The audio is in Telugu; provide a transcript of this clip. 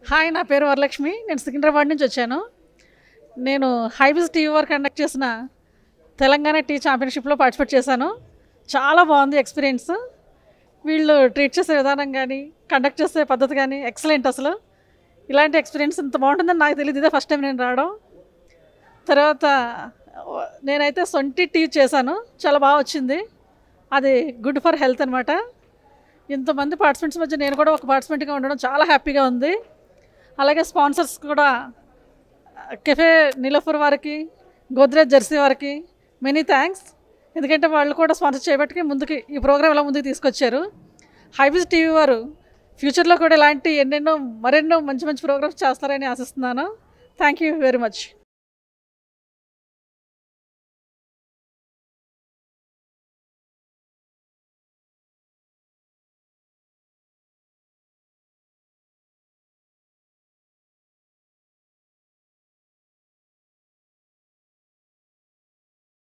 హాయ్ నా పేరు వరలక్ష్మి నేను సికింద్రాబాద్ నుంచి వచ్చాను నేను హైబిస్ టీవీ వారు కండక్ట్ చేసిన తెలంగాణ టీ ఛాంపియన్షిప్లో పార్టిసిపేట్ చేశాను చాలా బాగుంది ఎక్స్పీరియన్స్ వీళ్ళు ట్రీట్ చేసే విధానం కానీ కండక్ట్ చేసే పద్ధతి కానీ ఎక్సలెంట్ అసలు ఇలాంటి ఎక్స్పీరియన్స్ ఇంత బాగుంటుందని నాకు తెలియదు ఇదే ఫస్ట్ టైం నేను రావడం తర్వాత నేనైతే సొంటి టీ చేశాను చాలా బాగా వచ్చింది అది గుడ్ ఫర్ హెల్త్ అనమాట ఇంతమంది పార్టిసిపెంట్స్ మధ్య నేను కూడా ఒక పార్టిసిపెంట్గా ఉండడం చాలా హ్యాపీగా ఉంది అలాగే స్పాన్సర్స్ కూడా కెఫే నీలఫర్ వారికి గోద్రేజ్ జెర్సీ వారికి మెనీ థ్యాంక్స్ ఎందుకంటే వాళ్ళు కూడా స్పాన్సర్ చేయబట్టి ముందుకి ఈ ప్రోగ్రామ్ ఎలా ముందుకు తీసుకొచ్చారు హైబిజ్ టీవీ వారు ఫ్యూచర్లో కూడా ఇలాంటి ఎన్నెన్నో మరెన్నో మంచి మంచి ప్రోగ్రామ్స్ చేస్తారని ఆశిస్తున్నాను థ్యాంక్ యూ వెరీ మచ్